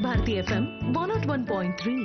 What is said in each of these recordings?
Bharati FM one nought one point three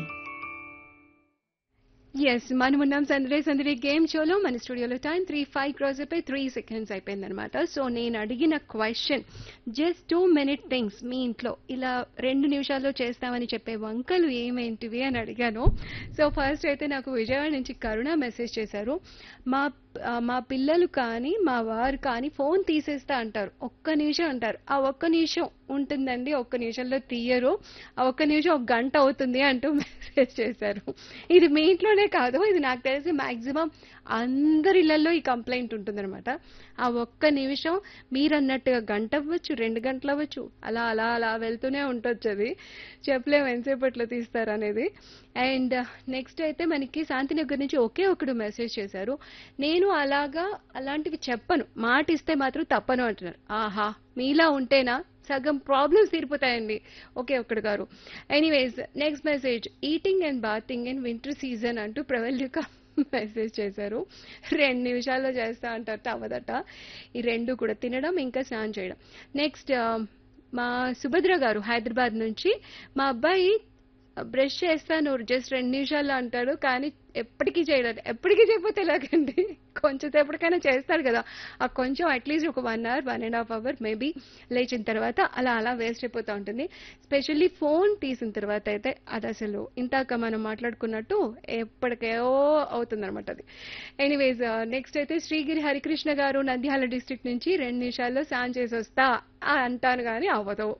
yes మనం ఉన్నాం సందడే సందడే గేమ్ షోలో మన స్టూడియోలో టైం త్రీ ఫైవ్ క్రాస్ అయిపోయి త్రీ సెకండ్స్ అయిపోయిందనమాట సో నేను అడిగిన question just two minute things మీ ఇంట్లో ఇలా రెండు నిమిషాల్లో చేస్తామని చెప్పే వంకలు ఏమేంటివి అని అడిగాను సో ఫస్ట్ అయితే నాకు విజయవాడ నుంచి కరుణ మెసేజ్ చేశారు మా ఆ, మా పిల్లలు కానీ మా వారు కానీ ఫోన్ తీసేస్తా అంటారు ఒక్క నిమిషం అంటారు ఆ ఒక్క నిమిషం ఉంటుందండి ఒక్క నిమిషంలో తీయరు ఆ ఒక్క నిమిషం ఒక గంట అవుతుంది అంటూ మెసేజ్ చేశారు ఇది మీ ఇంట్లోనే కాదు ఇది నాకు తెలిసి మాక్సిమం అందరి ఇళ్లలో ఈ కంప్లైంట్ ఉంటుందన్నమాట ఆ ఒక్క నిమిషం మీరు అన్నట్టుగా గంట అవ్వచ్చు రెండు గంటలు అవ్వచ్చు అలా అలా అలా వెళ్తూనే ఉండొచ్చు అది చెప్పలేము ఎంతసేపట్లో తీస్తారు అనేది అండ్ నెక్స్ట్ అయితే మనకి శాంతినగర్ నుంచి ఒకే ఒకడు మెసేజ్ చేశారు నేను అలాగా అలాంటివి చెప్పను మాట ఇస్తే మాత్రం తప్పను అంటున్నారు ఆహా మీలా ఉంటేనా సగం ప్రాబ్లమ్స్ తీరిపోతాయండి ఓకే ఒక్కడు గారు anyways next message eating and bathing in winter season అంటూ ప్రవల్యుక మెసేజ్ చేశారు రెండు నిమిషాల్లో చేస్తా అంటారట అవ్వదట ఈ రెండు కూడా తినడం ఇంకా స్నానం చేయడం నెక్స్ట్ మా సుభద్ర గారు హైదరాబాద్ నుంచి మా అబ్బాయి బ్రష్ చేస్తాను జస్ట్ రెండు నిమిషాల్లో అంటాడు కానీ ఎప్పటికీ చేయడం ఎప్పటికీ చేయకపోతే ఎలాగండి కొంచెం సేపటికైనా చేస్తాడు కదా ఆ కొంచెం అట్లీస్ట్ ఒక one hour one and half hour maybe లేచిన తర్వాత అలా అలా వేస్ట్ అయిపోతూ ఉంటుంది స్పెషల్లీ ఫోన్ తీసిన తర్వాత అయితే అది అసలు ఇంతాక మనం మాట్లాడుకున్నట్టు ఎప్పటికేో అవుతుందన్నమాట అది ఎనీవేస్ నెక్స్ట్ అయితే శ్రీగిరి హరికృష్ణ గారు నంద్యాల డిస్ట్రిక్ట్ నుంచి రెండు నిమిషాల్లో స్నాన్ చేసి వస్తా ఆ అంటాను కానీ అవ్వదు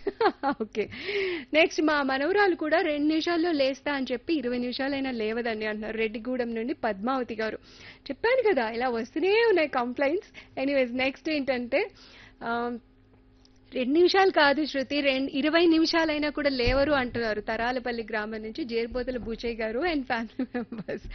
ఓకే నెక్స్ట్ మా మనవరాలు కూడా రెండు నిమిషాల్లో లేస్తా అని చెప్పి ఇరవై నిమిషాలైనా లేవదండి అంటున్నారు రెడ్డిగూడెం నుండి పద్మావతి గారు చెప్పాను కదా ఇలా వస్తూనే ఉన్నాయి కంప్లైంట్స్ ఎనీవేస్ నెక్స్ట్ ఏంటంటే ఆ, రెండు నిమిషాలు కాదు శృతి రెండు ఇరవై నిమిషాలైనా కూడా లేవరు అంటున్నారు తరాలపల్లి గ్రామం నుంచి జేర్బోతుల బూచయ్య గారు అండ్ ఫ్యామిలీ మెంబర్స్